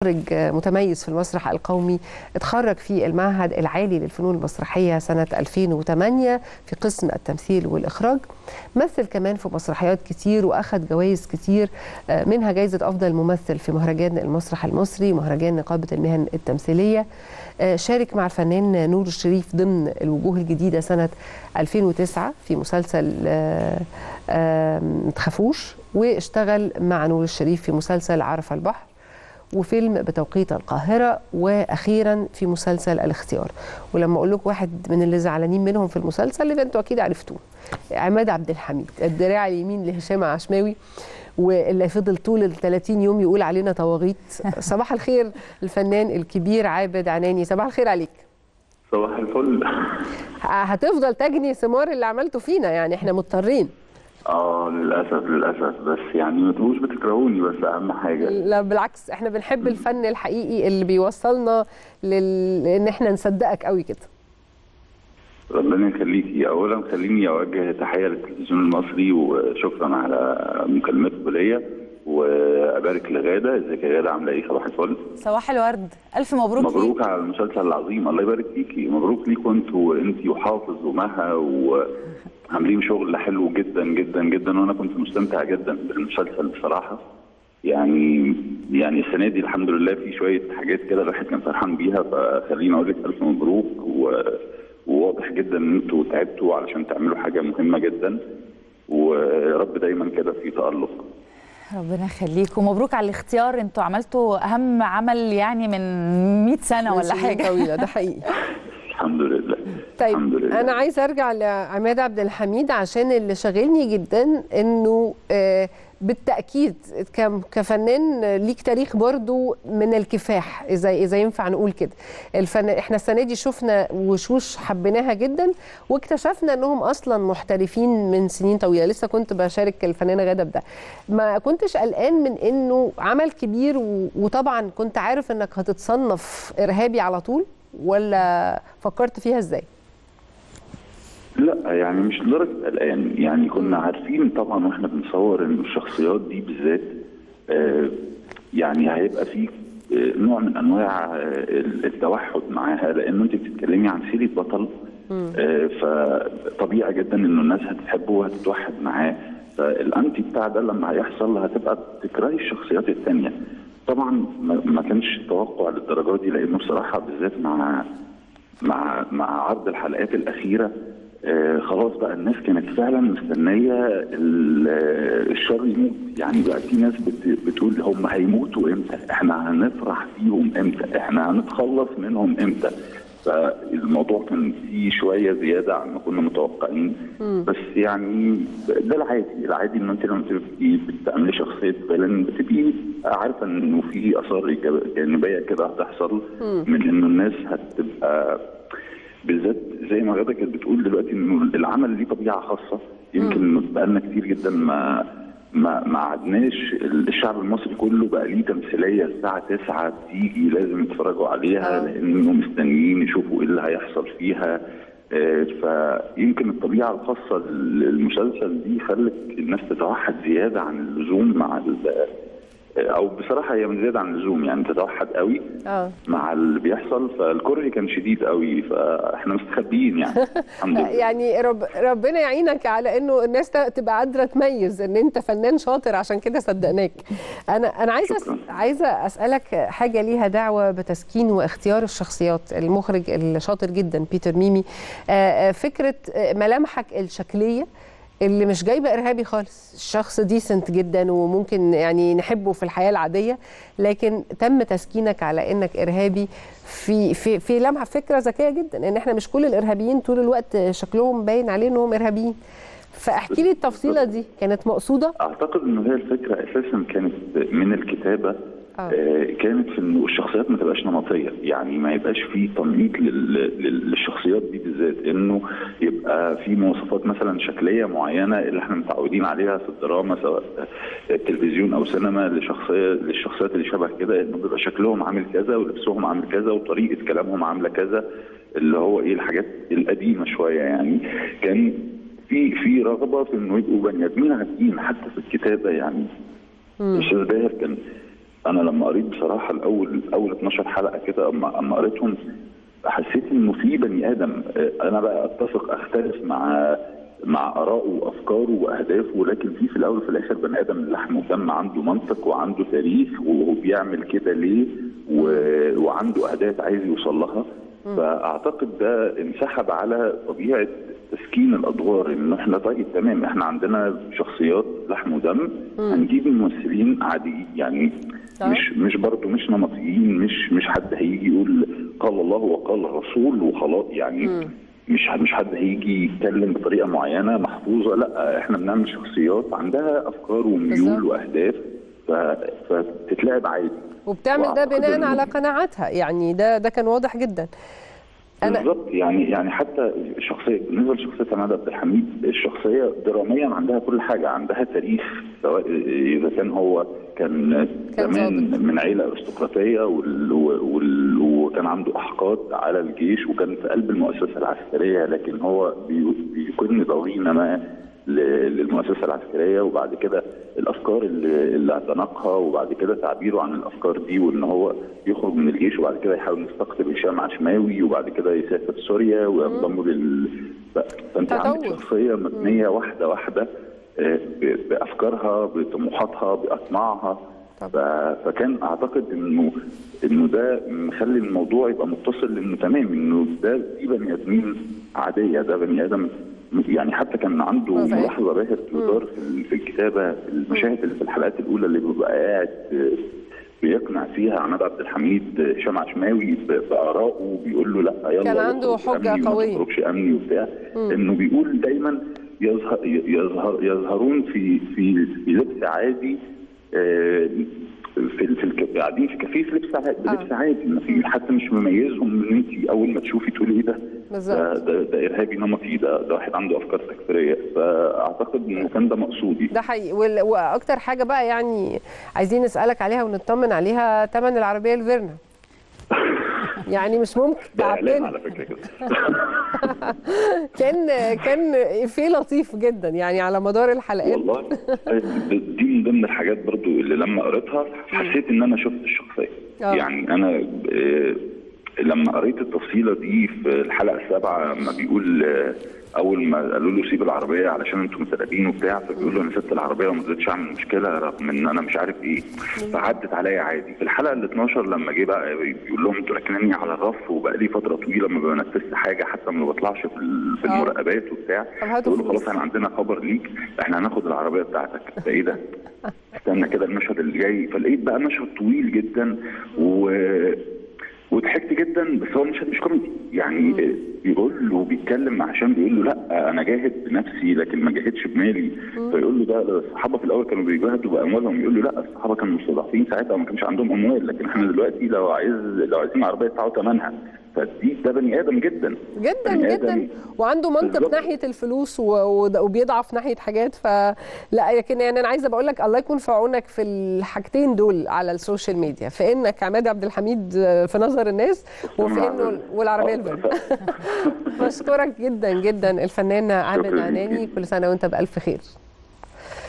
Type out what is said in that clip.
مخرج متميز في المسرح القومي اتخرج في المعهد العالي للفنون المسرحية سنة 2008 في قسم التمثيل والإخراج مثل كمان في مسرحيات كتير وأخذ جوائز كتير منها جائزة أفضل ممثل في مهرجان المسرح المصري مهرجان نقابة المهن التمثيلية شارك مع الفنان نور الشريف ضمن الوجوه الجديدة سنة 2009 في مسلسل متخافوش واشتغل مع نور الشريف في مسلسل عرف البحر وفيلم بتوقيت القاهرة وأخيرا في مسلسل الاختيار ولما أقول لكم واحد من اللي زعلانين منهم في المسلسل اللي أنتوا أكيد عرفتوه عماد عبد الحميد الدراع اليمين لهشام عشماوي واللي فضل طول ال 30 يوم يقول علينا طواغيت صباح الخير الفنان الكبير عابد عناني صباح الخير عليك صباح الفل هتفضل تجني ثمار اللي عملته فينا يعني احنا مضطرين اه للاسف للاسف بس يعني ما تبقوش بتكرهوني بس اهم حاجه لا بالعكس احنا بنحب الفن الحقيقي اللي بيوصلنا لل... ان احنا نصدقك قوي كده ربنا يخليكي اولا خليني اوجه تحيه للتلفزيون المصري وشكرا على مكالمتكم ليا وابارك لغاده ازيك يا غاده عامله ايه صباح الفل صباح الورد الف مبروك مبروك ليك. على المسلسل العظيم الله يبارك فيكي مبروك ليكوا انتوا انت وحافظ ومها وعاملين شغل حلو جدا جدا جدا وانا كنت مستمتع جدا بالمسلسل بصراحه يعني يعني السنه دي الحمد لله في شويه حاجات كده الواحد كان فرحان بيها فخليني اقول لك الف مبروك و... وواضح جدا ان انتوا تعبتوا علشان تعملوا حاجه مهمه جدا ويا رب دايما كده في تالق ربنا يخليك ومبروك على الاختيار انتوا عملتوا اهم عمل يعني من 100 سنه ولا سنين حاجه طويله ده حقيقي الحمد لله طيب الحمد لله. انا عايز ارجع لعماد عبد الحميد عشان اللي شاغلني جدا انه آه، بالتاكيد كم- كفنان ليك تاريخ برضو من الكفاح اذا اذا ينفع نقول كده الفن احنا السنه دي شفنا وشوش حبيناها جدا واكتشفنا انهم اصلا محترفين من سنين طويله لسه كنت بشارك الفنانه غاده بده ما كنتش قلقان من انه عمل كبير و- وطبعا كنت عارف انك هتتصنف ارهابي على طول ولا فكرت فيها ازاي لا يعني مش لدرجه قلقان يعني كنا عارفين طبعا واحنا بنصور ان الشخصيات دي بالذات آه، يعني هيبقى في آه، نوع من انواع آه، التوحد معاها لان انت بتتكلمي عن سيره بطل آه، فطبيعي جدا انه الناس هتحبه وهتتوحد معاه فالانتي بتاع ده لما هيحصل هتبقى تكرهي الشخصيات الثانيه طبعا ما ما كانش توقع للدرجه دي لانه بصراحه بالذات مع مع مع عرض الحلقات الاخيره آه خلاص بقى الناس كانت فعلا مستنيه ال- آه، الشر يموت يعني بقى في ناس بت بتقول هم هيموتوا امتى احنا هنفرح فيهم امتى احنا هنتخلص منهم امتى فالموضوع كان فيه شويه زياده عن ما كنا متوقعين بس يعني ده العادي العادي ان انت لما تبقي بتعملي شخصيه فيلن بتبقي عارفه انه في اثار إيجاب- جانبيه كده هتحصل من انه الناس هتبقى بالذات زي ما غاده كانت بتقول دلوقتي انه العمل ليه طبيعه خاصه يمكن بقالنا كتير جدا ما ما ما عدناش الشعب المصري كله بقى ليه تمثيليه الساعه 9 بتيجي لازم يتفرجوا عليها لانه مستنيين يشوفوا ايه اللي هيحصل فيها آه، فيمكن الطبيعه الخاصه للمسلسل دي خلت الناس تتوحد زياده عن اللزوم مع ال- او بصراحه هي من زياده عن اللزوم يعني تتوحد قوي اه مع اللي بيحصل فالكره كان شديد قوي فاحنا مستخبيين يعني الحمد لله يعني رب ربنا يعينك على انه الناس ت- تبقى قادره تميز ان انت فنان شاطر عشان كده صدقناك انا انا عايزه أس... شكراً. عايزه اسالك حاجه ليها دعوه بتسكين واختيار الشخصيات المخرج الشاطر جدا بيتر ميمي آه، آه، فكره آه، ملامحك الشكليه اللي مش جايبه ارهابي خالص شخص ديسنت جدا وممكن يعني نحبه في الحياه العاديه لكن تم تسكينك على انك ارهابي في في في لمحه فكره ذكيه جدا ان اححنا مش كل الارهابيين طول الوقت شكلهم باين عليه انهم ارهابيين فاحكي لي التفصيله دي كانت مقصوده اعتقد انه هي الفكره اساسا كانت من الكتابه آه. آه كانت في انه الشخصيات ما تبقاش نمطيه يعني ما يبقاش في تنميط لل- لل- للشخصيات دي بالذات انه يبقى في مواصفات مثلا شكليه معينه اللي احنا متعودين عليها في الدراما سواء التلفزيون او سينما لشخصيه للشخصيات اللي شبه كده انه بيبقى شكلهم عامل كذا ولبسهم عامل كذا وطريقه كلامهم عامله كذا اللي هو ايه الحاجات القديمه شويه يعني كان في في رغبه في انه يبقوا بني ادمين عاديين حتى في الكتابه يعني الاستاذ باهر كان انا لما قريت بصراحه الاول اول 12 حلقه كده اما اما قريتهم حسيت انه في بني ادم آه، انا بقى اتفق اختلف مع مع ارائه وافكاره واهدافه لكن في في الاول وفي الاخر بني ادم من لحم ودم عنده منطق وعنده تاريخ وهو بيعمل كده ليه و- وعنده اهداف عايز يوصل لها فاعتقد ده انسحب على طبيعه تسكين الادوار ان احنا طيب تمام احنا عندنا شخصيات لحم ودم هنجيب ممثلين عاديين يعني آه. مش مش برضه مش نمطيين مش مش حد هيجي يقول قال الله وقال الرسول وخلاص يعني مش مش حد هيجي يتكلم بطريقه معينه محفوظه لا احنا بنعمل شخصيات عندها افكار وميول بالظبط. واهداف ف- فتتلعب عادي وبتعمل ده وأعتقد بناء إنه- على قناعاتها يعني ده ده كان واضح جدا انا بالظبط يعني يعني حتى الشخصيه بالنسبه لشخصيه عماد عبد الحميد الشخصيه دراميا عندها كل حاجه عندها تاريخ سواء اذا كان هو كان كان زمان ظابط. من عيله ارستقراطيه وال وال وكان عنده احقاد على الجيش وكان في قلب المؤسسه العسكريه لكن هو بي- بيكون ضغينه ما ل- للمؤسسه العسكريه وبعد كده الافكار اللي, اللي اعتنقها وبعد كده تعبيره عن الافكار دي وان هو يخرج من الجيش وبعد كده يحاول يستقطب هشام عشماوي وبعد كده يسافر سوريا وينضم لل ف- فانت عندك تطور. شخصيه مبنيه واحده واحده آه، ب- بافكارها بطموحاتها باطماعها طبعا. ف- فكان اعتقد انه انه ده مخلي الموضوع يبقى متصل انه تمام انه ده دي بني ادمين عاديه ده بني ادم يعني حتى كان عنده صحيح. ملاحظه باهر تدار في ال- في الكتابه المشاهد اللي في الحلقات الاولى اللي بيبقى قاعد آه، بيقنع فيها عماد عبد الحميد آه، هشام عشماوي ب- بارائه وبيقول له لا يلا كان عنده اخرج حجة أمني وما قوية. تخرجش امني وبتاع انه بيقول دايما يظهر يظهر يظهرون في في في لبس عادي آه، في في الك- قاعدين في كافيه في لبس عادي بلبس عادي ما في حتى مش مميزهم ان انت اول ما تشوفي تقولي ايه ده ده, بالظبط. ده, ده ارهابي نمطي ده, ده واحد عنده افكار تكفيريه فاعتقد انه كان ده مقصودي ده حقيقي وال- واكتر حاجه بقى يعني عايزين نسالك عليها ونطمن عليها ثمن العربيه الفيرنا يعني مش ممكن ده اعلان تعبان على فكره كده كان كان افيه لطيف جدا يعني على مدار الحلقات والله دي من ضمن الحاجات برضو اللي لما قريتها حسيت ان انا شفت الشخصيه آه. يعني انا آه، لما قريت التفصيله دي في الحلقه السابعه لما بيقول آه، اول ما قالوا له سيب العربيه علشان انتم متراقبين وبتاع فبيقول له انا سبت العربيه وما قدرتش اعمل مشكله رغم ان انا مش عارف ايه فعدت عليا عادي في الحلقه ال 12 لما جه بقى بيقول لهم انتوا راكنيني على الرف وبقى لي فتره طويله ما بنفذش حاجه حتى ما بطلعش في ال- في آه. المراقبات وبتاع طب هاتوا بيقول له فلوس. خلاص احنا عندنا خبر ليك احنا هناخد العربيه بتاعتك ده ايه ده؟ استنى كده المشهد اللي جاي فلقيت بقى مشهد طويل جدا و وضحكت جدا بس هو مشهد مش كوميدي يعني بيقول له بيتكلم مع هشام بيقول له لا انا جاهد بنفسي لكن ما جاهدش بمالي فيقول له ده ده الصحابه في الاول كانوا بيجاهدوا باموالهم يقول له لا الصحابه كانوا مستضعفين ساعتها وما كانش عندهم اموال لكن احنا دلوقتي لو عايز لو عايزين عربيه يدفعوا ثمنها فدي ده بني ادم جدا جدا بني جدا آدم وعنده منطق بالظبط. ناحيه الفلوس و- و- وبيضعف ناحيه حاجات فلا لكن يعني انا عايزه بقول لك الله يكون في عونك في الحاجتين دول على السوشيال ميديا في انك عماد عبد الحميد في نظر الناس وفي انه والعربيه الفيرنا بشكرك جدا جدا الفنان عامر شكراً عناني ليكي. كل سنه وانت بالف خير